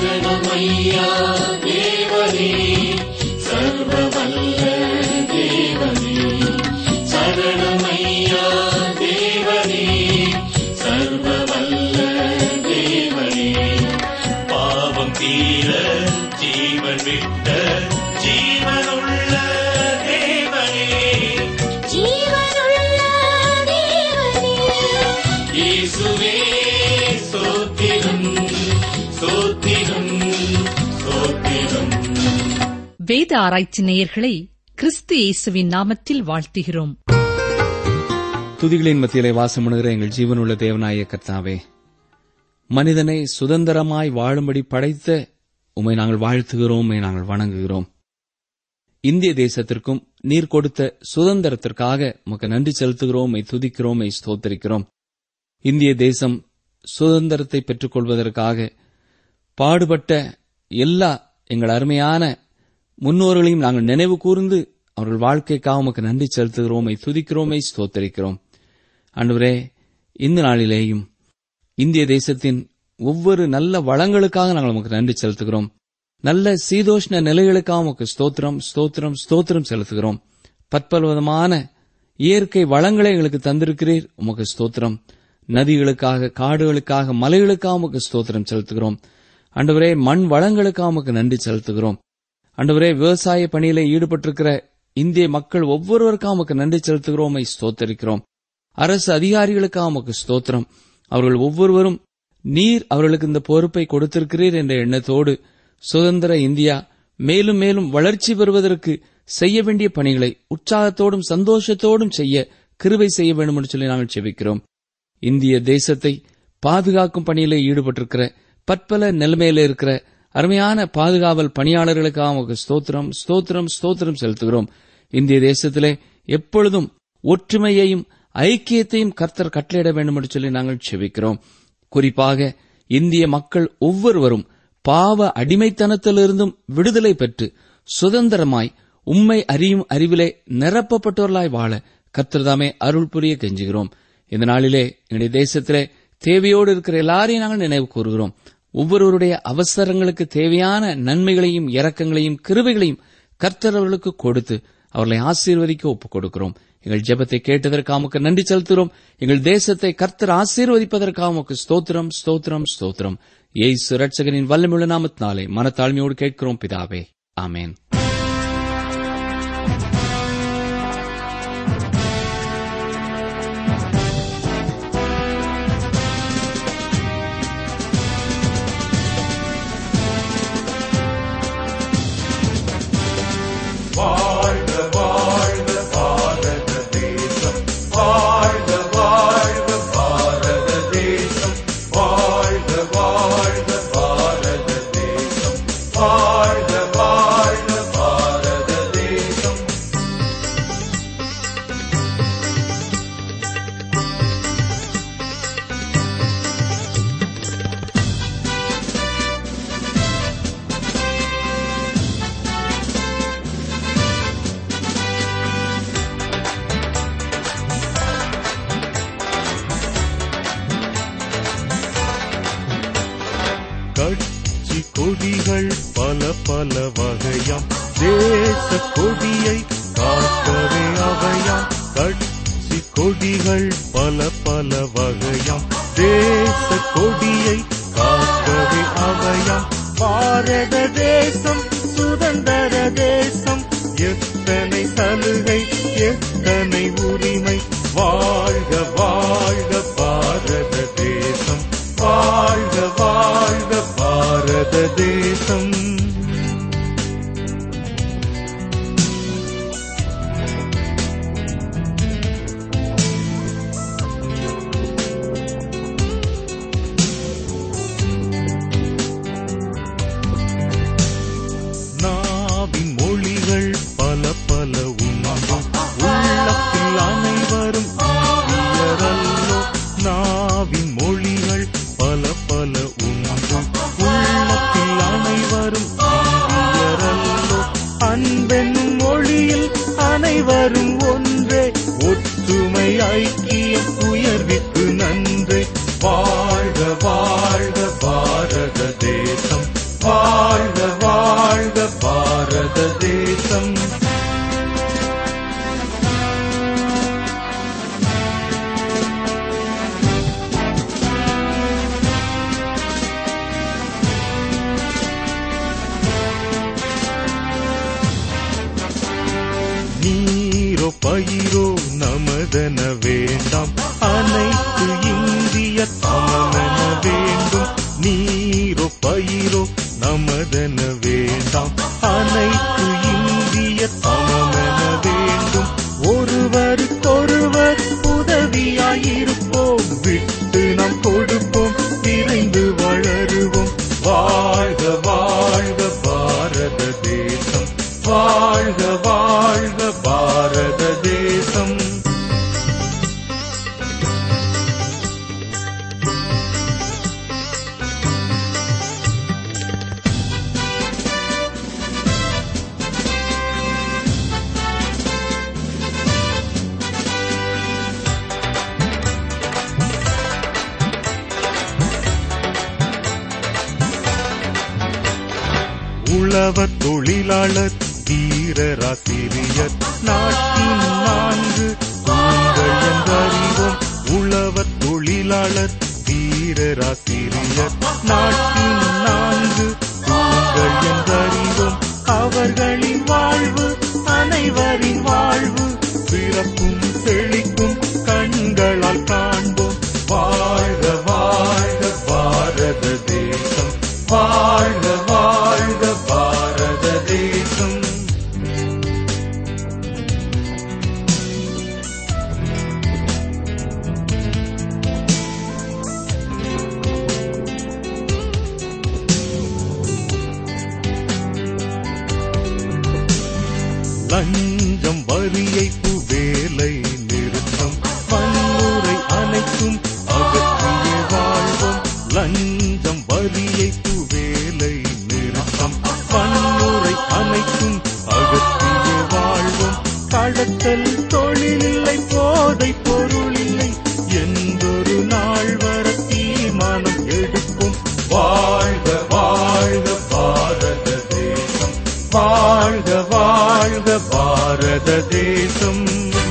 சரணமையா தேவனே சர்வவல்ல தேவனே சரணமையா தேவனே சர்வவல்ல தேவனே பாவம் தீர ஜீவன் விட்ட ஜீவனுள்ள தேவனே ஜீவனுள்ள தேவனே இயேசுவே ஸ்தோத்திரம் ஸ்தோத்திரம் ஸ்தோத்திரம் வேத ஆராய்ச்சி நேயர்களை கிறிஸ்து இயேசுவின் நாமத்தில் வாழ்த்துகிறோம் துதிகளின் மத்தியிலே வாசமுணுகிற எங்கள் ஜீவனுள்ள தேவனாய கர்த்தாவே மனிதனை சுதந்திரமாய் வாழும்படி படைத்த உம்மை நாங்கள் வாழ்த்துகிறோம் உம்மை நாங்கள் வணங்குகிறோம் இந்திய தேசத்திற்கும் நீர் கொடுத்த சுதந்திரத்திற்காக உமக்கு நன்றி செலுத்துகிறோம் உம்மை துதிக்கிறோம் உம்மை ஸ்தோத்தரிக்கிறோம் இந்திய தேசம் சுதந்திரத்தை பெற்றுக்கொள்வதற்காக பாடுபட்ட எல்லா எங்கள் அருமையான முன்னோர்களையும் நாங்கள் நினைவு கூர்ந்து அவர்கள் வாழ்க்கைக்காக உமக்கு நன்றி செலுத்துகிறோம் உம்மை துதிக்கிறோம் உம்மை ஸ்தோத்தரிக்கிறோம் ஆண்டவரே இந்த நாளிலேயும் இந்திய தேசத்தின் ஒவ்வொரு நல்ல வளங்களுக்காக நாங்கள் உமக்கு நன்றி செலுத்துகிறோம் நல்ல சீதோஷ்ண நிலைகளுக்காக உமக்கு ஸ்தோத்திரம் ஸ்தோத்திரம் ஸ்தோத்திரம் செலுத்துகிறோம் பற்பலவிதமான இயற்கை வளங்களை எங்களுக்கு தந்திருக்கிறீர் உமக்கு ஸ்தோத்திரம் நதிகளுக்காக காடுகளுக்காக மலைகளுக்காக உமக்கு ஸ்தோத்திரம் செலுத்துகிறோம் ஆண்டவரே மண் வளங்களுக்காக உமக்கு நன்றி செலுத்துகிறோம் ஆண்டவரே விவசாய பணியில ஈடுபட்டிருக்கிற இந்திய மக்கள் ஒவ்வொருவருக்காக உமக்கு நன்றி செலுத்துகிறோம் உம்மை ஸ்தோத்தரிக்கிறோம் அரசு அதிகாரிகளுக்காக உமக்கு ஸ்தோத்திரம் அவர்கள் ஒவ்வொருவரும் நீர் அவர்களுக்கு இந்த பொறுப்பை கொடுத்திருக்கிறீர் என்ற எண்ணத்தோடு சுதந்திர இந்தியா மேலும் மேலும் வளர்ச்சி பெறுவதற்கு செய்ய வேண்டிய பணிகளை உற்சாகத்தோடும் சந்தோஷத்தோடும் செய்ய கிருபை செய்ய வேண்டும் என்று சொல்லி நாங்கள் செபிக்கிறோம் இந்திய தேசத்தை பாதுகாக்கும் பணியிலே ஈடுபட்டிருக்கிற பற்பல நிலைமையில இருக்கிற அருமையான பாதுகாவல் பணியாளர்களுக்காக உமக்கு ஸ்தோத்திரம் ஸ்தோத்திரம் ஸ்தோத்திரம் செலுத்துகிறோம் இந்திய தேசத்திலே எப்பொழுதும் ஒற்றுமையையும் ஐக்கியத்தையும் கர்த்தர் கட்டளையிட வேண்டும் என்று சொல்லி நாங்கள் செபிக்கிறோம் குறிப்பாக இந்திய மக்கள் ஒவ்வொருவரும் பாவ அடிமைத்தனத்திலிருந்தும் விடுதலை பெற்று சுதந்திரமாய் உம்மை அறியும் அறிவிலே நிரப்பப்பட்டவர்களாய் வாழ கர்த்தர்தாமே அருள் புரிய கெஞ்சுகிறோம் இந்த நாளிலே எங்களுடைய தேசத்திலே தேவையோடு இருக்கிற எல்லாரையும் நாங்கள் நினைவு கூறுகிறோம் ஒவ்வொருவருடைய அவசரங்களுக்கு தேவையான நன்மைகளையும் இரக்கங்களையும் கிருபைகளையும் கர்த்தர் அவர்களுக்கு கொடுத்து அவர்களை ஆசீர்வதிக்க ஒப்புக் கொடுக்கிறோம் எங்கள் ஜெபத்தை கேட்டதற்காக உமக்கு நன்றி செலுத்துகிறோம் எங்கள் தேசத்தை கர்த்தர் ஆசீர்வதிப்பதற்காக உமக்கு ஸ்தோத்திரம் ஸ்தோத்திரம் ஸ்தோத்திரம் ஏசு ரட்சகனின் வல்லமுள்ள நாமத்தினாலே மனத்தாழ்மையோடு கேட்கிறோம் பிதாவே ஆமென் வாழ்க வாழ்க பாரத தேசம் வாழ்க வாழ்க பாரத தேசம் வாழ்க வாழ்க பாரத தேசம் வாழ்க வாழ்க பாரத தேசம் கட்சி கொடிகள் பல பல வகையாம் தேச கொடியை காக்கவே அவையாம் கட்சி கொடிகள் பல பல வகையாம் தேச கொடியை காக்கவே அவையாம் பாரத தேசம் சுதந்திர தேசம் எத்தனை சலுகை எத்தனை உரிமை வாழ்க வாழ்க பாரத தேசம் வாழ்க வாழ்க பாரத தேசம் நாவின் மொழிகள் பல பல உண்டு உள்ளத்தில் அனைவரும் இந்தியரல்லோ நாவின் மொழிகள் பல பல உண்டு உள்ளத்தில் அனைவரும் இந்தியரல்லோ அன்பென்னும் மொழியில் அனைவரும் ஒன்றே ஒற்றுமை ஐக்கியம் உயர்விற்கு நன்றே வாழ்க வாழ்க பாரத தேசம் பயிரோ நமதென வேண்டாம் அனைத்து இந்திய சமமென வேண்டும் நீரோ பயிரோ நமதென வேண்டாம் அனைத்து இந்திய சமமென வேண்டும் ஒருவருக்கொருவர் உதவியாயிருப்போம் விட்டு நாம் கொடுப்போம் விரைந்து வளருவோம் வாழ்க வாழ்க பாரத தேசம் வாழ்க வாழ்க பாரத தேசம் உழவர் தொழிலாளர் வீரராசிரியர் நாட்டின் நான்கு தூண்கள் என்றறிவோம் உழவர் தொழிலாளர் வீரராசிரியர் நாட்டின் நான்கு தூண்கள் என்றறிவோம் அவர்களின் வாழ்வு அனைவரின் வாழ்வு பிறப்பும் செழிக்கும் கண்களால் காண்போம் வாழ்க வாழ்க பாரத தேசம் வாழ்க வாழ்க பாரத தேசம் லஞ்சம் வரி ஏய்ப்பு வேலை நிறுத்தம் வன்முறை அனைத்தும் அகற்றியே வாழ்வோம் லஞ்சம் வரி ஏய்ப்பு வேலை நிறுத்தம் வன்முறை அனைத்தும் அகற்றியே வாழ்வோம் கடத்தல் தொழில் இல்லை போதை பொருள் இல்லை என்றொரு நாள் வர தீர்மானம் எடுப்போம் வாழ்க வாழ்க பாரத தேசம் வாழ்க வாழ்க பாரத தேசம்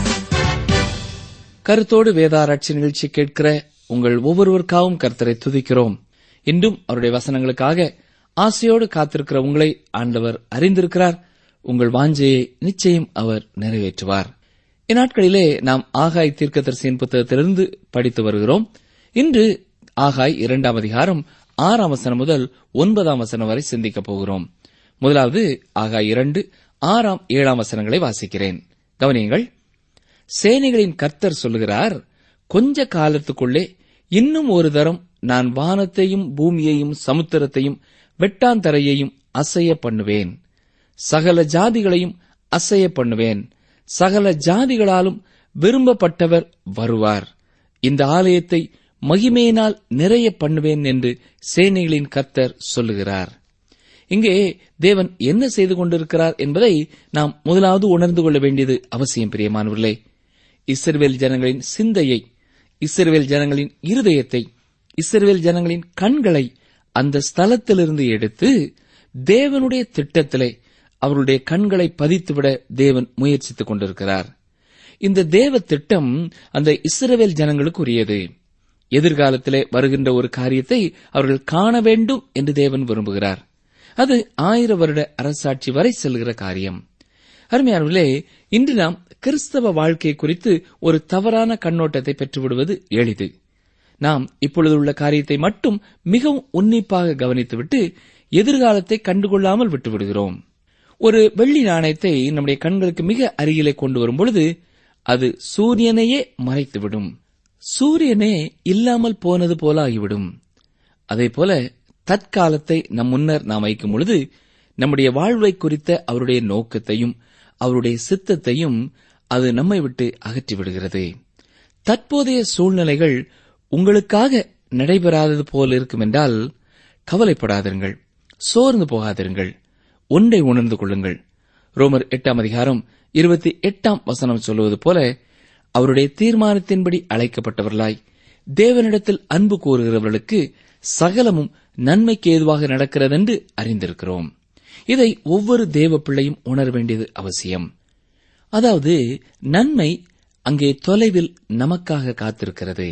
கருத்தோடு வேதாராய்ச்சி நிகழ்ச்சி கேட்கிற உங்கள் ஒவ்வொருவருக்காகவும் கர்த்தரை துதிக்கிறோம் இன்றும் அவருடைய வசனங்களுக்காக ஆசையோடு காத்திருக்கிற உங்களை ஆண்டவர் அறிந்திருக்கிறார் உங்கள் வாஞ்சையை நிச்சயம் அவர் நிறைவேற்றுவார் இந்நாட்களிலே நாம் ஆகாய் தீர்க்கதரிசியின் புத்தகத்திலிருந்து படித்து வருகிறோம் இன்று ஆகாய் இரண்டாம் அதிகாரம் ஆறாம் வசனம் முதல் ஒன்பதாம் வசனம் வரை சிந்திக்கப் போகிறோம் முதலாவது ஆகாய் இரண்டு ஆறாம் ஏழாம் வசனங்களை வாசிக்கிறேன் கவனியுங்கள் சேனைகளின் கர்த்தர் சொல்லுகிறார் கொஞ்ச காலத்துக்குள்ளே இன்னும் ஒரு தரம் நான் வானத்தையும் பூமியையும் சமுத்திரத்தையும் வெட்டாந்தரையையும் அசைய பண்ணுவேன் சகல ஜாதிகளையும் அசைய பண்ணுவேன் சகல ஜாதிகளாலும் விரும்பப்பட்டவர் வருவார் இந்த ஆலயத்தை மகிமையினால் நிறைய பண்ணுவேன் என்று சேனைகளின் கர்த்தர் சொல்லுகிறார் இங்கே தேவன் என்ன செய்து கொண்டிருக்கிறார் என்பதை நாம் முதலாவது உணர்ந்து கொள்ள வேண்டியது அவசியம் பிரியமானவர்களே இஸ்ரவேல் ஜனங்களின் சிந்தையை இஸ்ரவேல் ஜனங்களின் இருதயத்தை இஸ்ரவேல் ஜனங்களின் கண்களை அந்த ஸ்தலத்திலிருந்து எடுத்து தேவனுடைய திட்டத்திலே அவருடைய கண்களை பதித்துவிட தேவன் முயற்சித்துக் கொண்டிருக்கிறார் இந்த தேவ திட்டம் அந்த இஸ்ரவேல் ஜனங்களுக்கு உரியது எதிர்காலத்திலே வருகின்ற ஒரு காரியத்தை அவர்கள் காண வேண்டும் என்று தேவன் விரும்புகிறார் அது ஆயிர வருட அரசாட்சி வரை செல்கிற காரியம் அருமையானவர்களே இன்று நாம் கிறிஸ்தவ வாழ்க்கை குறித்து ஒரு தவறான கண்ணோட்டத்தை பெற்றுவிடுவது எளிது நாம் இப்பொழுது உள்ள காரியத்தை மட்டும் மிகவும் உன்னிப்பாக கவனித்துவிட்டு எதிர்காலத்தை கண்டுகொள்ளாமல் விட்டுவிடுகிறோம் ஒரு வெள்ளி நாணயத்தை நம்முடைய கண்களுக்கு மிக அருகிலே கொண்டு வரும் பொழுது அது சூரியனையே மறைத்துவிடும் சூரியனே இல்லாமல் போனது போல ஆகிவிடும் அதேபோல தற்காலத்தை நம் முன்னர் நாம் வைக்கும் பொழுது நம்முடைய வாழ்வை குறித்த அவருடைய நோக்கத்தையும் அவருடைய சித்தத்தையும் அது நம்மை விட்டு அகற்றிவிடுகிறது தற்போதைய சூழ்நிலைகள் உங்களுக்காக நடைபெறாதது போல் இருக்கும் என்றால் கவலைப்படாதிருங்கள் சோர்ந்து போகாதிருங்கள் ஒன்றை உணர்ந்து கொள்ளுங்கள் ரோமர் எட்டாம் அதிகாரம் இருபத்தி எட்டாம் வசனம் சொல்லுவது போல அவருடைய தீர்மானத்தின்படி அழைக்கப்பட்டவர்களாய் தேவனிடத்தில் அன்பு கூறுகிறவர்களுக்கு சகலமும் நன்மைக்கு ஏதுவாக நடக்கிறதென்று அறிந்திருக்கிறோம் இதை ஒவ்வொரு தேவ பிள்ளையும் உணர வேண்டியது அவசியம் அதாவது நன்மை அங்கே தொலைவில் நமக்காக காத்திருக்கிறது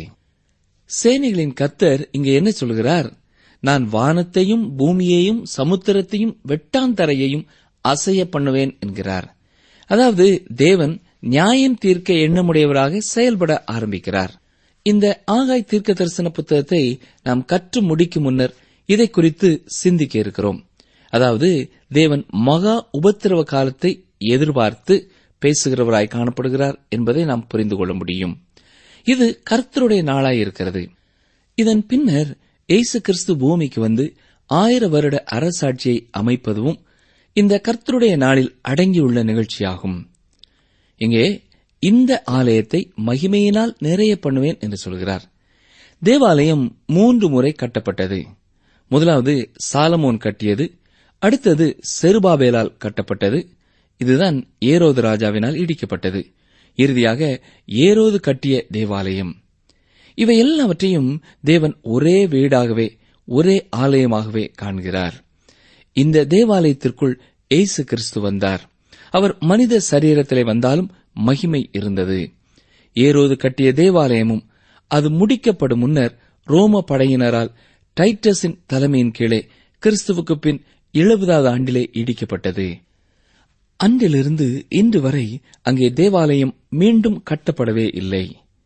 சேனைகளின் கர்த்தர் இங்கே என்ன சொல்கிறார் நான் வானத்தையும் பூமியையும் சமுத்திரத்தையும் வெட்டாந்தரையையும் அசைய பண்ணுவேன் என்கிறார் அதாவது தேவன் நியாயம் தீர்க்க எண்ணமுடையவராக செயல்பட ஆரம்பிக்கிறார் இந்த ஆகாய் தீர்க்க தரிசன புத்தகத்தை நாம் கற்று முடிக்கும் முன்னர் இதை குறித்து சிந்திக்க இருக்கிறோம் அதாவது தேவன் மகா உபத்திரவ காலத்தை எதிர்பார்த்து பேசுகிறவராய் காணப்படுகிறார் என்பதை நாம் புரிந்து கொள்ள முடியும் இது கர்த்தருடைய நாளாய் இருக்கிறது இதன் பின்னர் இயேசு கிறிஸ்து பூமிக்கு வந்து ஆயிர வருட அரசாட்சியை அமைப்பதும் இந்த கர்த்தருடைய நாளில் அடங்கியுள்ள நிகழ்ச்சியாகும் இங்கே இந்த ஆலயத்தை மகிமையினால் நிறைய பண்ணுவேன் என்று சொல்கிறார் தேவாலயம் மூன்று முறை கட்டப்பட்டது முதலாவது சாலமோன் கட்டியது அடுத்தது செருபாபேலால் கட்டப்பட்டது இதுதான் ஏரோது ராஜாவினால் இடிக்கப்பட்டது இறுதியாக ஏரோது கட்டிய தேவாலயம் இவை எல்லாவற்றையும் தேவன் ஒரே வீடாகவே ஒரே ஆலயமாகவே காண்கிறார் இந்த தேவாலயத்திற்குள் இயேசு கிறிஸ்து வந்தார் அவர் மனித சரீரத்திலே வந்தாலும் மகிமை இருந்தது ஏரோது கட்டிய தேவாலயமும் அது முடிக்கப்படும் முன்னர் ரோம படையினரால் டைட்டஸின் தலைமையின் கீழே கிறிஸ்துவுக்கு பின் எழுபதாவது ஆண்டிலே இடிக்கப்பட்டது அன்றிலிருந்து இன்று வரை அங்கே தேவாலயம் மீண்டும் கட்டப்படவே இல்லை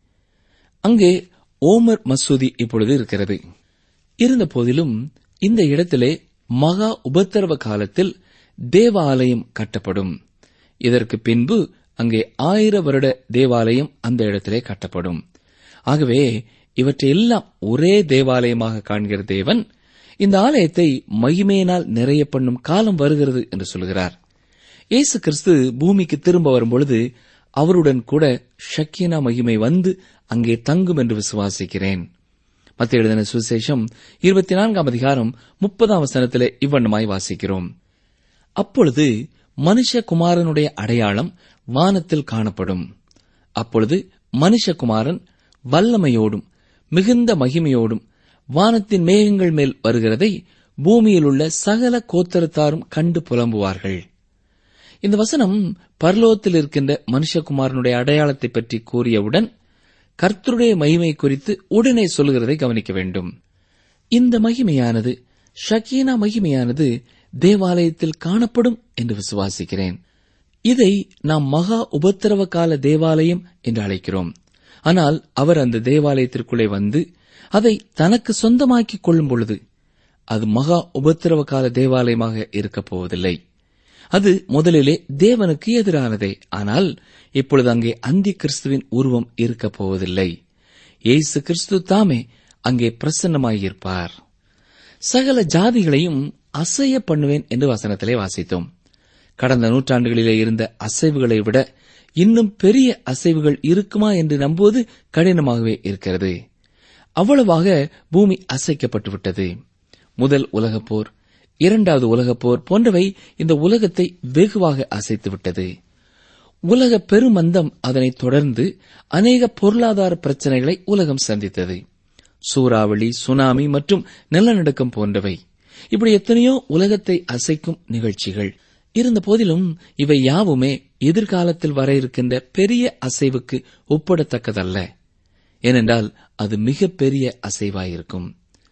அங்கே ஓமர் மசூதி இப்பொழுது இருக்கிறது இருந்த போதிலும் இந்த இடத்திலே மகா உபத்திரவ காலத்தில் தேவாலயம் கட்டப்படும் இதற்கு பின்பு அங்கே ஆயிர வருட தேவாலயம் அந்த இடத்திலே கட்டப்படும் ஆகவே இவற்றையெல்லாம் ஒரே தேவாலயமாக காண்கிற தேவன் இந்த ஆலயத்தை மகிமையினால் நிறைய பண்ணும் காலம் வருகிறது என்று சொல்கிறார் இயேசு கிறிஸ்து பூமிக்கு திரும்ப வரும்பொழுது அவருடன் கூட ஷக்கியனா மகிமை வந்து அங்கே தங்கும் என்று விசுவாசிக்கிறேன் மத்திய எழுதின சுவிசேஷம் இருபத்தி நான்காம் அதிகாரம் முப்பதாம் வசனத்திலே இவ்வண்ணமாய் வாசிக்கிறோம் அப்பொழுது மனுஷகுமாரனுடைய அடையாளம் வானத்தில் காணப்படும் அப்பொழுது மனுஷகுமாரன் வல்லமையோடும் மிகுந்த மகிமையோடும் வானத்தின் மேகங்கள் மேல் வருகிறதை பூமியில் உள்ள சகல கோத்தரத்தாரும் கண்டு புலம்புவார்கள் இந்த வசனம் பரலோகத்தில் இருக்கின்ற மனுஷகுமாரனுடைய அடையாளத்தை பற்றி கூறியவுடன் கர்த்தருடைய மகிமை குறித்து உடனே சொல்லுகிறதை கவனிக்க வேண்டும் இந்த மகிமையானது ஷக்கீனா மகிமையானது தேவாலயத்தில் காணப்படும் என்று விசுவாசிக்கிறேன் இதை நாம் மகா உபத்திரவ கால தேவாலயம் என்று அழைக்கிறோம் ஆனால் அவர் அந்த தேவாலயத்திற்குள்ளே வந்து அதை தனக்கு சொந்தமாக்கிக் கொள்ளும் பொழுது அது மகா உபத்திரவ கால தேவாலயமாக இருக்கப் போவதில்லை அது முதலிலே தேவனுக்கு எதிரானதே ஆனால் இப்பொழுது அங்கே அந்தி கிறிஸ்துவின் உருவம் இருக்கப் போவதில்லை இயேசு கிறிஸ்து தாமே அங்கே பிரசன்னமாயிருப்பார் சகல ஜாதிகளையும் அசைய பண்ணுவேன் என்று வசனத்திலே வாசித்தோம் கடந்த நூற்றாண்டுகளிலே இருந்த அசைவுகளை விட இன்னும் பெரிய அசைவுகள் இருக்குமா என்று நம்புவது கடினமாகவே இருக்கிறது அவ்வளவாக பூமி அசைக்கப்பட்டு விட்டது முதல் உலகப் போர் இரண்டாவது உலகப் போர் போன்றவை இந்த உலகத்தை வெகுவாக அசைத்துவிட்டது உலக பெருமந்தம் அதனைத் தொடர்ந்து அநேக பொருளாதார பிரச்சனைகளை உலகம் சந்தித்தது சூறாவளி சுனாமி மற்றும் நிலநடுக்கம் போன்றவை இப்படி எத்தனையோ உலகத்தை அசைக்கும் நிகழ்ச்சிகள் இருந்த போதிலும் இவை யாவுமே எதிர்காலத்தில் வர இருக்கின்ற பெரிய அசைவுக்கு ஒப்பிடத்தக்கதல்ல ஏனென்றால் அது மிகப்பெரிய அசைவாயிருக்கும்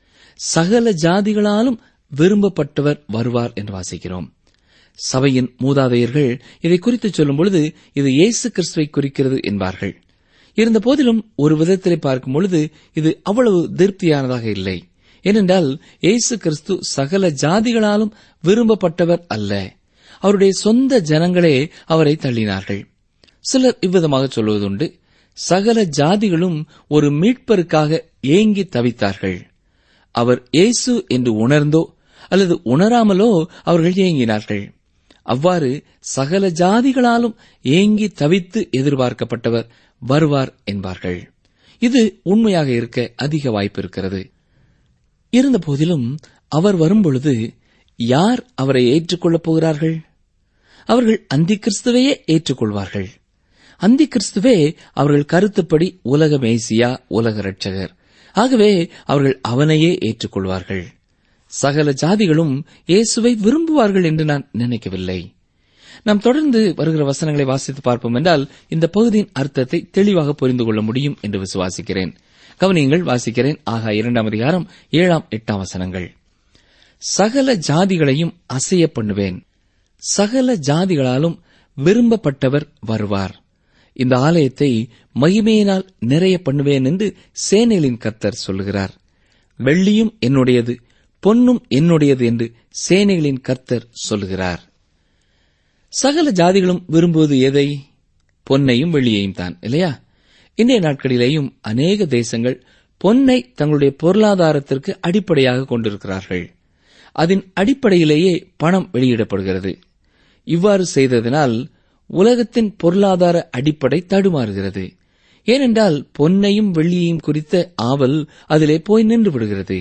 சகல ஜாதிகளாலும் விரும்பப்பட்டவர் வருவார் என்று வாசிக்கிறோம் சபையின் மூதாதையர்கள் இதை குறித்து சொல்லும் பொழுது இது இயேசு கிறிஸ்துவை குறிக்கிறது என்பார்கள் இருந்த போதிலும் ஒரு விதத்திலே பார்க்கும் பொழுது இது அவ்வளவு திருப்தியானதாக இல்லை ஏனென்றால் இயேசு கிறிஸ்து சகல ஜாதிகளாலும் விரும்பப்பட்டவர் அல்ல அவருடைய சொந்த ஜனங்களே அவரை தள்ளினார்கள் சிலர் இவ்விதமாக சொல்வதுண்டு சகல ஜாதிகளும் ஒரு மீட்பருக்காக ஏங்கி தவித்தார்கள் அவர் இயேசு என்று உணர்ந்தோ அல்லது உணராமலோ அவர்கள் ஏங்கினார்கள் அவ்வாறு சகல ஜாதிகளாலும் ஏங்கி தவித்து எதிர்பார்க்கப்பட்டவர் வருவார் என்பார்கள் இது உண்மையாக இருக்க அதிக வாய்ப்பு இருக்கிறது இருந்த போதிலும் அவர் வரும்பொழுது யார் அவரை ஏற்றுக்கொள்ளப் போகிறார்கள் அவர்கள் அந்தி கிறிஸ்துவையே ஏற்றுக்கொள்வார்கள் அந்தி கிறிஸ்துவே அவர்கள் கருத்துப்படி உலக மேசியா உலக ரட்சகர் ஆகவே அவர்கள் அவனையே ஏற்றுக்கொள்வார்கள் சகல ஜாதிகளும் இயேசுவை விரும்புவார்கள் என்று நான் நினைக்கவில்லை நாம் தொடர்ந்து வருகிற வசனங்களை வாசித்து பார்ப்போம் என்றால் இந்த பகுதியின் அர்த்தத்தை தெளிவாக புரிந்து கொள்ள முடியும் என்று விசுவாசிக்கிறேன் கவனியங்கள் வாசிக்கிறேன் ஆகா இரண்டாம் அதிகாரம் ஏழாம் எட்டாம் வசனங்கள் சகல ஜாதிகளையும் அசைய பண்ணுவேன் சகல ஜாதிகளாலும் விரும்பப்பட்டவர் வருவார் இந்த ஆலயத்தை மகிமையினால் நிறைய பண்ணுவேன் என்று சேனைகளின் கர்த்தர் சொல்லுகிறார் வெள்ளியும் என்னுடையது பொன்னும் என்னுடையது என்று சேனைகளின் கர்த்தர் சொல்லுகிறார் சகல ஜாதிகளும் விரும்புவது எதை பொன்னையும் வெள்ளியையும் தான் இல்லையா இன்றைய நாட்களிலேயும் அநேக தேசங்கள் பொன்னை தங்களுடைய பொருளாதாரத்திற்கு அடிப்படையாக கொண்டிருக்கிறார்கள் அதன் அடிப்படையிலேயே பணம் வெளியிடப்படுகிறது இவ்வாறு செய்ததினால் உலகத்தின் பொருளாதார அடிப்படை தடுமாறுகிறது ஏனென்றால் பொன்னையும் வெள்ளியையும் குறித்த ஆவல் அதிலே போய் நின்று விடுகிறது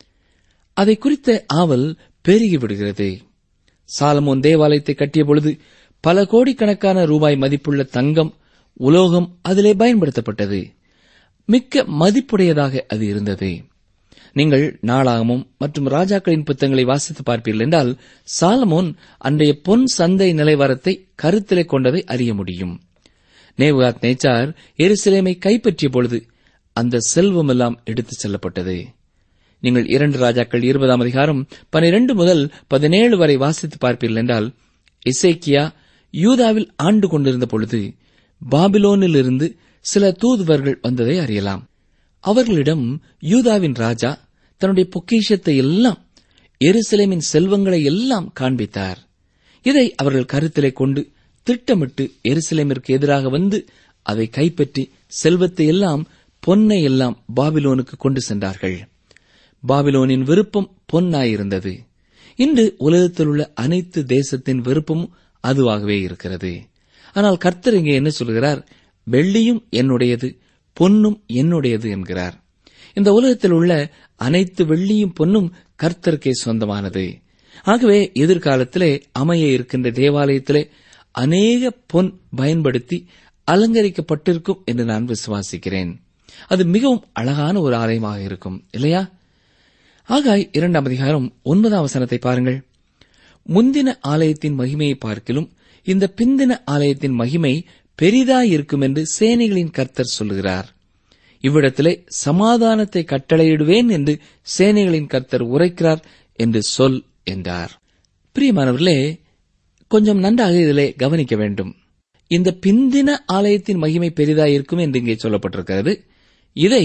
அதை குறித்த ஆவல் பெருகி விடுகிறது சாலமோன் தேவாலயத்தை கட்டிய பொழுது பல கோடிக்கணக்கான ரூபாய் மதிப்புள்ள தங்கம் உலோகம் அதிலே பயன்படுத்தப்பட்டது மிக்க மதிப்புடையதாக அது இருந்தது நீங்கள் நாளாகமும் மற்றும் ராஜாக்களின் புத்தகங்களை வாசித்து பார்ப்பீர்கள் என்றால் சாலமோன் அன்றைய பொன் சந்தை நிலைவாரத்தை கருத்திலே கொண்டதை அறிய முடியும் நேவுகாத் நேச்சார் எருசலேமை கைப்பற்றிய பொழுது அந்த செல்வமெல்லாம் எடுத்துச் செல்லப்பட்டது நீங்கள் இரண்டு ராஜாக்கள் இருபதாம் அதிகாரம் பனிரெண்டு முதல் பதினேழு வரை வாசித்து பார்ப்பீர்கள் என்றால் இசைக்கியா யூதாவில் ஆண்டு கொண்டிருந்த பொழுது பாபிலோனிலிருந்து சில தூதுவர்கள் வந்ததை அறியலாம் அவர்களிடம் யூதாவின் ராஜா தன்னுடைய பொக்கிஷத்தை எல்லாம் எருசலேமின் செல்வங்களை எல்லாம் காண்பித்தார் இதை அவர்கள் கருத்திலே கொண்டு திட்டமிட்டு எருசலேமிற்கு எதிராக வந்து அதை கைப்பற்றி செல்வத்தை எல்லாம் பொன்னை எல்லாம் பாபிலோனுக்கு கொண்டு சென்றார்கள் பாபிலோனின் விருப்பம் பொன்னாயிருந்தது இன்று உலகத்தில் உள்ள அனைத்து தேசத்தின் விருப்பமும் அதுவாகவே இருக்கிறது ஆனால் கர்த்தர் இங்கே என்ன சொல்கிறார் வெள்ளியும் என்னுடையது பொன்னும் என்னுடையது என்கிறார் இந்த உலகத்தில் உள்ள அனைத்து வெள்ளியும் பொன்னும் கர்த்தருக்கே சொந்தமானது ஆகவே எதிர்காலத்திலே அமைய இருக்கின்ற தேவாலயத்திலே அநேக பொன் பயன்படுத்தி அலங்கரிக்கப்பட்டிருக்கும் என்று நான் விசுவாசிக்கிறேன் அது மிகவும் அழகான ஒரு ஆலயமாக இருக்கும் இல்லையா ஆகாய் இரண்டாம் அதிகாரம் ஒன்பதாம் வசனத்தை பாருங்கள் முந்தின ஆலயத்தின் மகிமையை பார்க்கிலும் இந்த பிந்தின ஆலயத்தின் மகிமை பெரிதாயிருக்கும் என்று சேனைகளின் கர்த்தர் சொல்லுகிறார் இவ்விடத்திலே சமாதானத்தை கட்டளையிடுவேன் என்று சேனைகளின் கர்த்தர் உரைக்கிறார் என்று சொல் என்றார் பிரியமானவர்களே கொஞ்சம் நன்றாக இதிலே கவனிக்க வேண்டும் இந்த பிந்தின ஆலயத்தின் மகிமை பெரிதாயிருக்கும் என்று இங்கே சொல்லப்பட்டிருக்கிறது இதை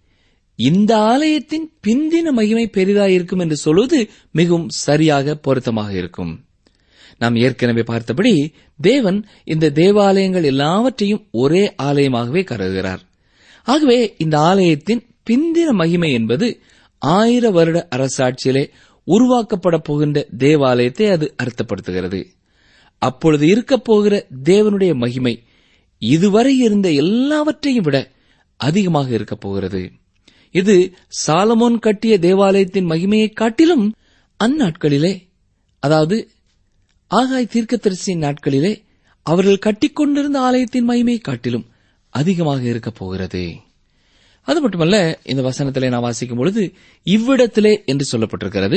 இந்த ஆலயத்தின் பிந்தின மகிமை பெரிதாயிருக்கும் என்று சொல்வது மிகவும் சரியாக பொருத்தமாக இருக்கும் நாம் ஏற்கனவே பார்த்தபடி தேவன் இந்த தேவாலயங்கள் எல்லாவற்றையும் ஒரே ஆலயமாகவே கருதுகிறார் ஆகவே இந்த ஆலயத்தின் பிந்தின மகிமை என்பது ஆயிர வருட அரசாட்சியிலே உருவாக்கப்பட போகின்ற தேவாலயத்தை அது அர்த்தப்படுத்துகிறது அப்பொழுது இருக்கப் போகிற தேவனுடைய மகிமை இதுவரை இருந்த எல்லாவற்றையும் விட அதிகமாக இருக்கப் போகிறது இது சாலமோன் கட்டிய தேவாலயத்தின் மகிமையை காட்டிலும் அந்நாட்களிலே அதாவது ஆகாய் தீர்க்கதரிசியின் நாட்களிலே அவர்கள் கட்டிக்கொண்டிருந்த ஆலயத்தின் மகிமையை காட்டிலும் அதிகமாக இருக்கப் போகிறது அது மட்டுமல்ல இந்த வசனத்திலே நான் வாசிக்கும் பொழுது இவ்விடத்திலே என்று சொல்லப்பட்டிருக்கிறது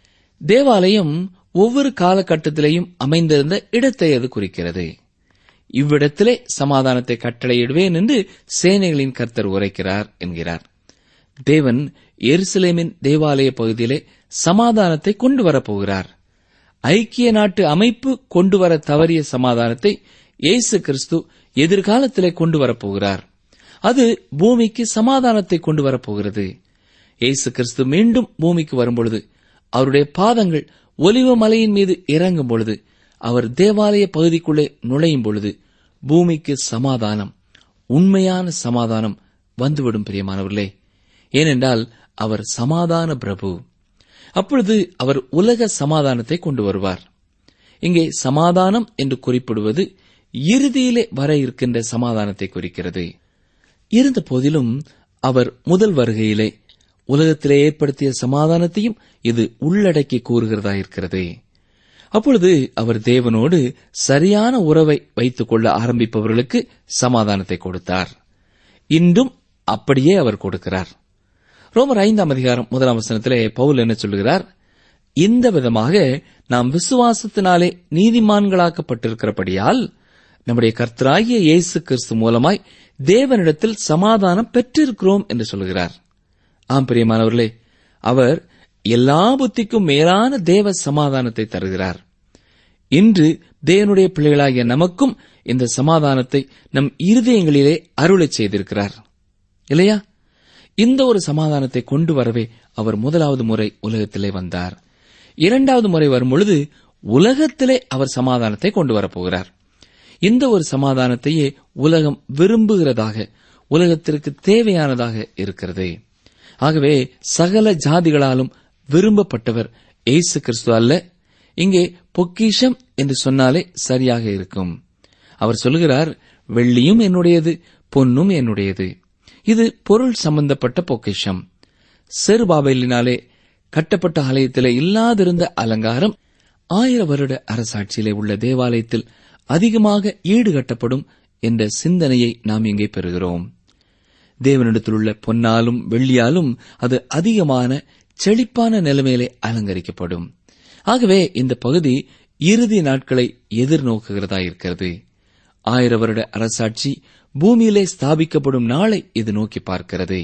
தேவாலயம் ஒவ்வொரு காலகட்டத்திலேயும் அமைந்திருந்த இடத்தை அது குறிக்கிறது இவ்விடத்திலே சமாதானத்தை கட்டளையிடுவேன் என்று சேனைகளின் கர்த்தர் உரைக்கிறார் என்கிறார் தேவன் எருசலேமின் தேவாலய பகுதியிலே சமாதானத்தை கொண்டு வரப்போகிறார் ஐக்கிய நாட்டு அமைப்பு கொண்டு வர தவறிய சமாதானத்தை இயேசு கிறிஸ்து எதிர்காலத்திலே கொண்டு வரப்போகிறார் அது பூமிக்கு சமாதானத்தை கொண்டு வரப்போகிறது இயேசு கிறிஸ்து மீண்டும் பூமிக்கு வரும்பொழுது அவருடைய பாதங்கள் ஒலிவ மலையின் மீது இறங்கும் பொழுது அவர் தேவாலய பகுதிக்குள்ளே நுழையும் பொழுது பூமிக்கு சமாதானம் உண்மையான சமாதானம் வந்துவிடும் பிரியமானவர்களே ஏனென்றால் அவர் சமாதான பிரபு அப்பொழுது அவர் உலக சமாதானத்தை கொண்டு வருவார் இங்கே சமாதானம் என்று குறிப்பிடுவது இறுதியிலே வர இருக்கின்ற சமாதானத்தை குறிக்கிறது இருந்த போதிலும் அவர் முதல் வருகையிலே உலகத்திலே ஏற்படுத்திய சமாதானத்தையும் இது உள்ளடக்கி கூறுகிறதா இருக்கிறது அப்பொழுது அவர் தேவனோடு சரியான உறவை வைத்துக் கொள்ள ஆரம்பிப்பவர்களுக்கு சமாதானத்தை கொடுத்தார் இன்றும் அப்படியே அவர் கொடுக்கிறார் ரோமர் ஐந்தாம் அதிகாரம் முதலாம் வசனத்திலே பவுல் என்ன சொல்லுகிறார் இந்த விதமாக நாம் விசுவாசத்தினாலே நீதிமான்களாக்கப்பட்டிருக்கிறபடியால் நம்முடைய கர்த்தராகிய இயேசு கிறிஸ்து மூலமாய் தேவனிடத்தில் சமாதானம் பெற்றிருக்கிறோம் என்று சொல்கிறார் ஆம் பிரியமானவர்களே அவர் எல்லா புத்திக்கும் மேலான தேவ சமாதானத்தை தருகிறார் இன்று தேவனுடைய பிள்ளைகளாகிய நமக்கும் இந்த சமாதானத்தை நம் இருதயங்களிலே அருளச் செய்திருக்கிறார் இல்லையா இந்த ஒரு சமாதானத்தை கொண்டு வரவே அவர் முதலாவது முறை உலகத்திலே வந்தார் இரண்டாவது முறை வரும் பொழுது உலகத்திலே அவர் சமாதானத்தை கொண்டு வரப்போகிறார் இந்த ஒரு சமாதானத்தையே உலகம் விரும்புகிறதாக உலகத்திற்கு தேவையானதாக இருக்கிறது ஆகவே சகல ஜாதிகளாலும் விரும்பப்பட்டவர் இயேசு கிறிஸ்து அல்ல இங்கே பொக்கிஷம் என்று சொன்னாலே சரியாக இருக்கும் அவர் சொல்லுகிறார் வெள்ளியும் என்னுடையது பொன்னும் என்னுடையது இது பொருள் சம்பந்தப்பட்ட பொக்கிஷம் செருபாபேலினாலே கட்டப்பட்ட ஆலயத்திலே இல்லாதிருந்த அலங்காரம் ஆயிர வருட அரசாட்சியிலே உள்ள தேவாலயத்தில் அதிகமாக ஈடுகட்டப்படும் என்ற சிந்தனையை நாம் இங்கே பெறுகிறோம் தேவனிடத்தில் உள்ள பொன்னாலும் வெள்ளியாலும் அது அதிகமான செழிப்பான நிலைமையிலே அலங்கரிக்கப்படும் ஆகவே இந்த பகுதி இறுதி நாட்களை எதிர்நோக்குகிறதா இருக்கிறது ஆயிர வருட அரசாட்சி பூமியிலே ஸ்தாபிக்கப்படும் நாளை இது நோக்கி பார்க்கிறது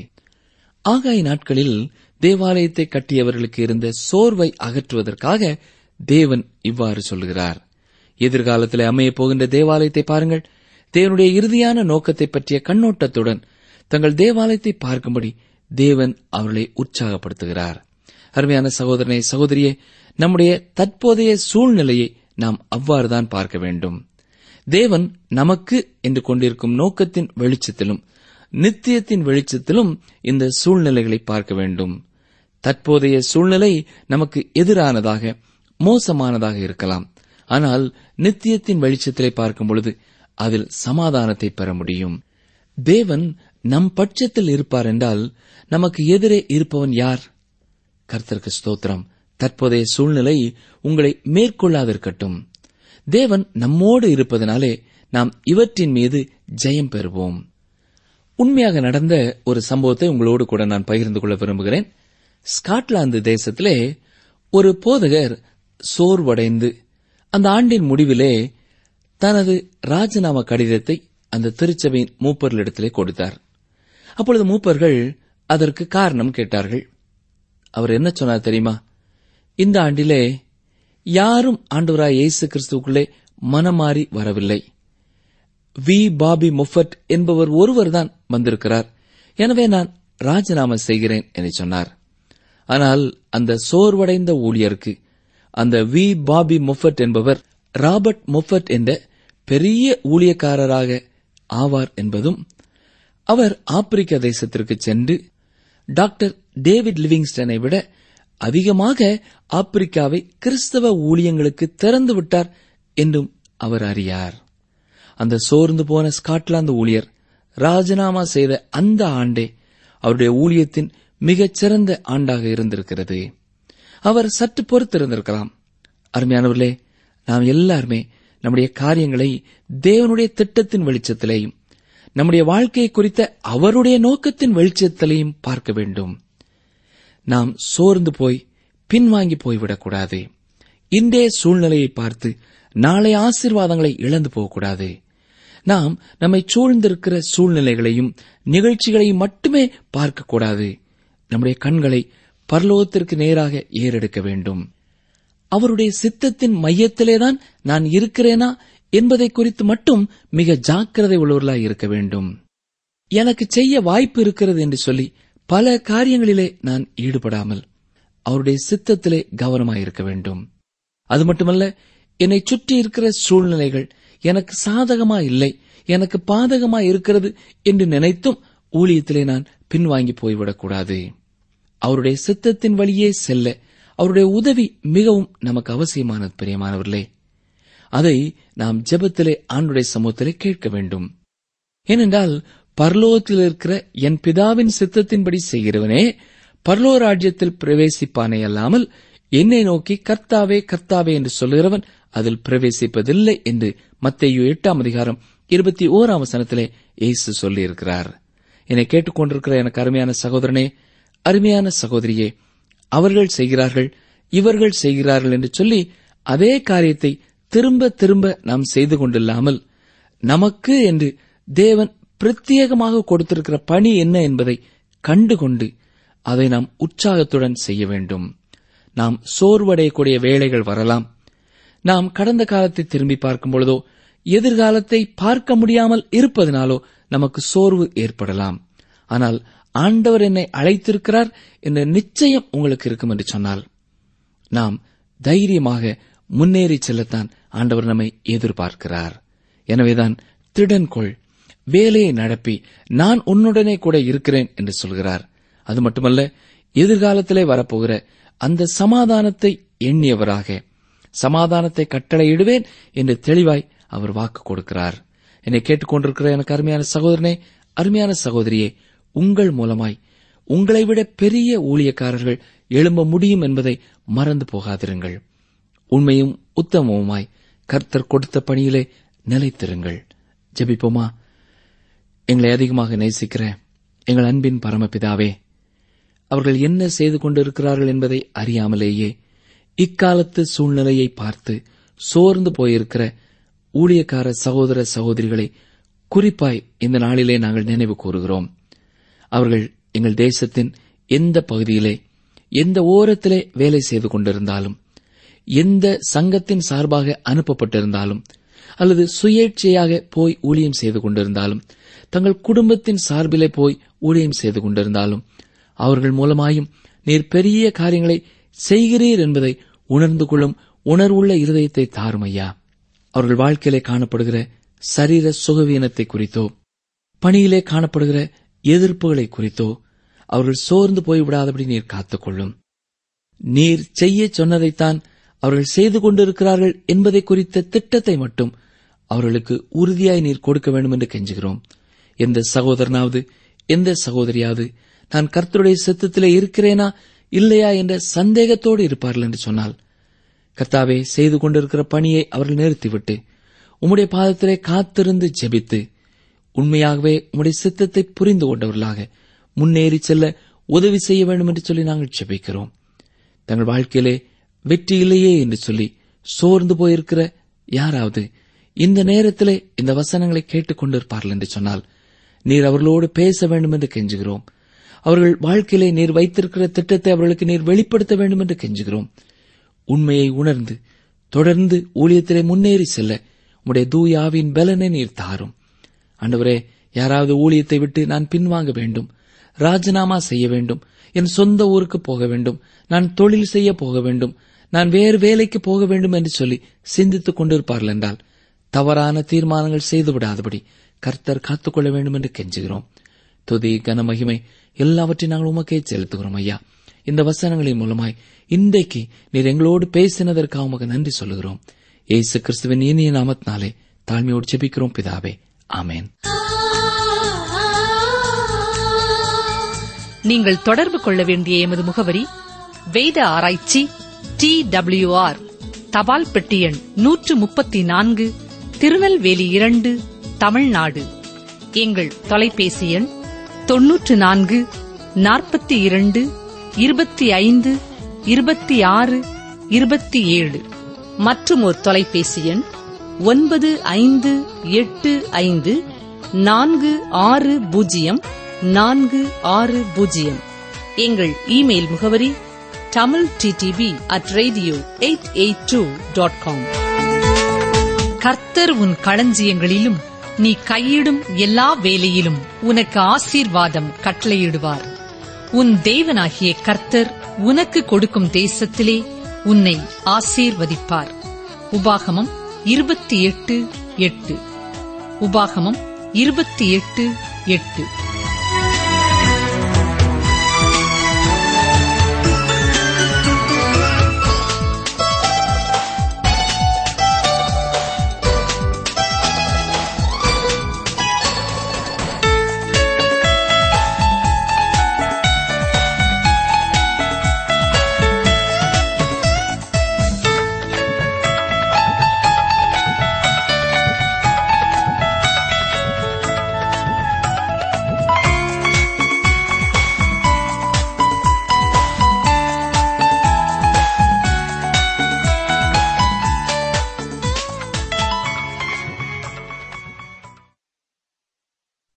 ஆகாய நாட்களில் தேவாலயத்தை கட்டியவர்களுக்கு இருந்த சோர்வை அகற்றுவதற்காக தேவன் இவ்வாறு சொல்கிறார் எதிர்காலத்தில் அமையப் போகின்ற தேவாலயத்தை பாருங்கள் தேவனுடைய இறுதியான நோக்கத்தை பற்றிய கண்ணோட்டத்துடன் தங்கள் தேவாலயத்தை பார்க்கும்படி தேவன் அவர்களை உற்சாகப்படுத்துகிறார் அருமையான சகோதரனை சகோதரியே நம்முடைய தற்போதைய சூழ்நிலையை நாம் அவ்வாறுதான் பார்க்க வேண்டும் தேவன் நமக்கு என்று கொண்டிருக்கும் நோக்கத்தின் வெளிச்சத்திலும் நித்தியத்தின் வெளிச்சத்திலும் இந்த சூழ்நிலைகளை பார்க்க வேண்டும் தற்போதைய சூழ்நிலை நமக்கு எதிரானதாக மோசமானதாக இருக்கலாம் ஆனால் நித்தியத்தின் வெளிச்சத்திலே பார்க்கும் பொழுது அதில் சமாதானத்தை பெற முடியும் தேவன் நம் பட்சத்தில் இருப்பார் என்றால் நமக்கு எதிரே இருப்பவன் யார் கர்த்தருக்கு ஸ்தோத்திரம் தற்போதைய சூழ்நிலை உங்களை மேற்கொள்ளாதிருக்கட்டும் தேவன் நம்மோடு இருப்பதனாலே நாம் இவற்றின் மீது ஜெயம் பெறுவோம் உண்மையாக நடந்த ஒரு சம்பவத்தை உங்களோடு கூட நான் பகிர்ந்து கொள்ள விரும்புகிறேன் ஸ்காட்லாந்து தேசத்திலே ஒரு போதகர் சோர்வடைந்து அந்த ஆண்டின் முடிவிலே தனது ராஜினாமா கடிதத்தை அந்த திருச்சபையின் மூப்பர்களிடத்திலே கொடுத்தார் அப்பொழுது மூப்பர்கள் அதற்கு காரணம் கேட்டார்கள் அவர் என்ன சொன்னார் தெரியுமா இந்த ஆண்டிலே யாரும் ஆண்டவராய் இயேசு கிறிஸ்துவுக்குள்ளே மனமாறி வரவில்லை வி பாபி முஃபட் என்பவர் ஒருவர்தான் வந்திருக்கிறார் எனவே நான் ராஜினாமா செய்கிறேன் என சொன்னார் ஆனால் அந்த சோர்வடைந்த ஊழியருக்கு அந்த வி பாபி முஃபட் என்பவர் ராபர்ட் முஃபட் என்ற பெரிய ஊழியக்காரராக ஆவார் என்பதும் அவர் ஆப்பிரிக்க தேசத்திற்கு சென்று டாக்டர் டேவிட் லிவிங்ஸ்டனை விட அதிகமாக ஆப்பிரிக்காவை கிறிஸ்தவ ஊழியங்களுக்கு திறந்து விட்டார் என்றும் அவர் அறியார் அந்த சோர்ந்து போன ஸ்காட்லாந்து ஊழியர் ராஜினாமா செய்த அந்த ஆண்டே அவருடைய ஊழியத்தின் மிகச் சிறந்த ஆண்டாக இருந்திருக்கிறது அவர் சற்று பொறுத்திருந்திருக்கலாம் அருமையானவர்களே நாம் எல்லாருமே நம்முடைய காரியங்களை தேவனுடைய திட்டத்தின் வெளிச்சத்திலேயும் நம்முடைய வாழ்க்கையை குறித்த அவருடைய நோக்கத்தின் வெளிச்சத்திலையும் பார்க்க வேண்டும் நாம் சோர்ந்து போய் பின்வாங்கி போய்விடக்கூடாது இன்றைய சூழ்நிலையை பார்த்து நாளை ஆசீர்வாதங்களை இழந்து போகக்கூடாது நாம் நம்மை சூழ்ந்திருக்கிற சூழ்நிலைகளையும் நிகழ்ச்சிகளையும் மட்டுமே பார்க்கக்கூடாது நம்முடைய கண்களை பரலோகத்திற்கு நேராக ஏறெடுக்க வேண்டும் அவருடைய சித்தத்தின் மையத்திலேதான் நான் இருக்கிறேனா என்பதை குறித்து மட்டும் மிக ஜாக்கிரதை உள்ளவர்களாய் இருக்க வேண்டும் எனக்கு செய்ய வாய்ப்பு இருக்கிறது என்று சொல்லி பல காரியங்களிலே நான் ஈடுபடாமல் அவருடைய சித்தத்திலே கவனமாயிருக்க வேண்டும் அது மட்டுமல்ல என்னை சுற்றி இருக்கிற சூழ்நிலைகள் எனக்கு சாதகமா இல்லை எனக்கு பாதகமா இருக்கிறது என்று நினைத்தும் ஊழியத்திலே நான் பின்வாங்கி போய்விடக்கூடாது அவருடைய சித்தத்தின் வழியே செல்ல அவருடைய உதவி மிகவும் நமக்கு அவசியமானது பிரியமானவர்களே அதை நாம் ஜெபத்திலே ஆண்டுடைய சமூகத்திலே கேட்க வேண்டும் ஏனென்றால் பரலோகத்தில் இருக்கிற என் பிதாவின் சித்தத்தின்படி செய்கிறவனே பரலோ ராஜ்யத்தில் பிரவேசிப்பானே அல்லாமல் என்னை நோக்கி கர்த்தாவே கர்த்தாவே என்று சொல்லுகிறவன் அதில் பிரவேசிப்பதில்லை என்று மத்தேயு எட்டாம் அதிகாரம் இருபத்தி ஓராம் வசனத்திலே இயேசு சொல்லியிருக்கிறார் என்னை கேட்டுக்கொண்டிருக்கிற எனக்கு அருமையான சகோதரனே அருமையான சகோதரியே அவர்கள் செய்கிறார்கள் இவர்கள் செய்கிறார்கள் என்று சொல்லி அதே காரியத்தை திரும்ப திரும்ப நாம் செய்து கொண்டில்லாமல் நமக்கு என்று தேவன் பிரத்யேகமாக கொடுத்திருக்கிற பணி என்ன என்பதை கண்டுகொண்டு அதை நாம் உற்சாகத்துடன் செய்ய வேண்டும் நாம் சோர்வடையக்கூடிய வேலைகள் வரலாம் நாம் கடந்த காலத்தை திரும்பி பார்க்கும் பொழுதோ எதிர்காலத்தை பார்க்க முடியாமல் இருப்பதனாலோ நமக்கு சோர்வு ஏற்படலாம் ஆனால் ஆண்டவர் என்னை அழைத்திருக்கிறார் என்ற நிச்சயம் உங்களுக்கு இருக்கும் என்று சொன்னால் நாம் தைரியமாக முன்னேறி செல்லத்தான் ஆண்டவர் நம்மை எதிர்பார்க்கிறார் எனவேதான் திடன் கொள் வேலையை நடப்பி நான் உன்னுடனே கூட இருக்கிறேன் என்று சொல்கிறார் அது மட்டுமல்ல எதிர்காலத்திலே வரப்போகிற அந்த சமாதானத்தை எண்ணியவராக சமாதானத்தை கட்டளையிடுவேன் என்று தெளிவாய் அவர் வாக்கு கொடுக்கிறார் என்னை கேட்டுக்கொண்டிருக்கிற எனக்கு அருமையான சகோதரனே அருமையான சகோதரியே உங்கள் மூலமாய் உங்களை விட பெரிய ஊழியக்காரர்கள் எழும்ப முடியும் என்பதை மறந்து போகாதிருங்கள் உண்மையும் உத்தமவுமாய் கர்த்தர் கொடுத்த பணியிலே நிலைத்திருங்கள் ஜெபிப்போமா எங்களை அதிகமாக நேசிக்கிற எங்கள் அன்பின் பரமபிதாவே அவர்கள் என்ன செய்து கொண்டிருக்கிறார்கள் என்பதை அறியாமலேயே இக்காலத்து சூழ்நிலையை பார்த்து சோர்ந்து போயிருக்கிற ஊழியக்கார சகோதர சகோதரிகளை குறிப்பாய் இந்த நாளிலே நாங்கள் நினைவு கூறுகிறோம் அவர்கள் எங்கள் தேசத்தின் எந்த பகுதியிலே எந்த ஓரத்திலே வேலை செய்து கொண்டிருந்தாலும் எந்த சங்கத்தின் சார்பாக அனுப்பப்பட்டிருந்தாலும் அல்லது சுயேட்சையாக போய் ஊழியம் செய்து கொண்டிருந்தாலும் தங்கள் குடும்பத்தின் சார்பிலே போய் ஊழியம் செய்து கொண்டிருந்தாலும் அவர்கள் மூலமாயும் நீர் பெரிய காரியங்களை செய்கிறீர் என்பதை உணர்ந்து கொள்ளும் உணர்வுள்ள இருதயத்தை தாரும் ஐயா அவர்கள் வாழ்க்கையிலே காணப்படுகிற சரீர சுகவீனத்தை குறித்தோ பணியிலே காணப்படுகிற எதிர்ப்புகளை குறித்தோ அவர்கள் சோர்ந்து போய்விடாதபடி நீர் காத்துக்கொள்ளும் நீர் செய்ய சொன்னதைத்தான் அவர்கள் செய்து கொண்டிருக்கிறார்கள் என்பதை குறித்த திட்டத்தை மட்டும் அவர்களுக்கு உறுதியாய் நீர் கொடுக்க வேண்டும் என்று கெஞ்சுகிறோம் எந்த சகோதரனாவது எந்த சகோதரியாவது நான் கர்த்தருடைய சித்தத்திலே இருக்கிறேனா இல்லையா என்ற சந்தேகத்தோடு இருப்பார்கள் என்று சொன்னால் கர்த்தாவே செய்து கொண்டிருக்கிற பணியை அவர்கள் நிறுத்திவிட்டு உம்முடைய பாதத்திலே காத்திருந்து ஜெபித்து உண்மையாகவே உம்முடைய சித்தத்தை புரிந்து கொண்டவர்களாக முன்னேறி செல்ல உதவி செய்ய வேண்டும் என்று சொல்லி நாங்கள் ஜெபிக்கிறோம் தங்கள் வாழ்க்கையிலே வெற்றி இல்லையே என்று சொல்லி சோர்ந்து போயிருக்கிற யாராவது இந்த நேரத்திலே இந்த வசனங்களை கேட்டுக் கொண்டிருப்பார்கள் என்று சொன்னால் நீர் அவர்களோடு பேச வேண்டும் என்று கெஞ்சுகிறோம் அவர்கள் வாழ்க்கையிலே நீர் வைத்திருக்கிற திட்டத்தை அவர்களுக்கு நீர் வெளிப்படுத்த வேண்டும் என்று கெஞ்சுகிறோம் உண்மையை உணர்ந்து தொடர்ந்து ஊழியத்திலே முன்னேறி செல்ல உம்முடைய தூயாவின் பலனை நீர் தாரும் ஆண்டவரே யாராவது ஊழியத்தை விட்டு நான் பின்வாங்க வேண்டும் ராஜினாமா செய்ய வேண்டும் என் சொந்த ஊருக்கு போக வேண்டும் நான் தொழில் செய்ய போக வேண்டும் நான் வேறு வேலைக்கு போக வேண்டும் என்று சொல்லி சிந்தித்துக் கொண்டிருப்பார்கள் என்றால் தவறான தீர்மானங்கள் செய்து விடாதபடி கர்த்தர் காத்துக்கொள்ள வேண்டும் என்று கெஞ்சுகிறோம் துதி கன மகிமை எல்லாவற்றையும் நாங்கள் உமக்கே செலுத்துகிறோம் ஐயா இந்த வசனங்களின் மூலமாய் இன்றைக்கு நீர் எங்களோடு பேசினதற்காக உமக்கு நன்றி சொல்லுகிறோம் ஏசு கிறிஸ்துவின் இனிய நாமத்தினாலே தாழ்மையோடு ஜெபிக்கிறோம் பிதாவே ஆமேன் நீங்கள் தொடர்பு கொள்ள வேண்டிய எமது முகவரி வேத ஆராய்ச்சி டி ஆர் தபால் பெட்டி எண் நூற்று முப்பத்தி நான்கு திருநெல்வேலி இரண்டு தமிழ்நாடு எங்கள் தொலைபேசி எண் தொன்னூற்று நான்கு நாற்பத்தி இரண்டு இருபத்தி ஐந்து இருபத்தி ஆறு இருபத்தி ஏழு மற்றும் ஒரு தொலைபேசி எண் ஒன்பது ஐந்து எட்டு ஐந்து நான்கு ஆறு பூஜ்ஜியம் நான்கு ஆறு பூஜ்ஜியம் எங்கள் இமெயில் முகவரி Tamil DTP at radio eight eight two dot com கர்த்தர் உன் களஞ்சியங்களிலும் நீ கையிடும் எல்லா வேலையிலும் உனக்கு ஆசீர்வாதம் கட்டளையிடுவார் உன் தேவனாகிய கர்த்தர் உனக்கு கொடுக்கும் தேசத்திலே உன்னை ஆசீர்வதிப்பார் உபாகமம் இருபத்தி எட்டு எட்டு உபாகமம் இருபத்தி எட்டு எட்டு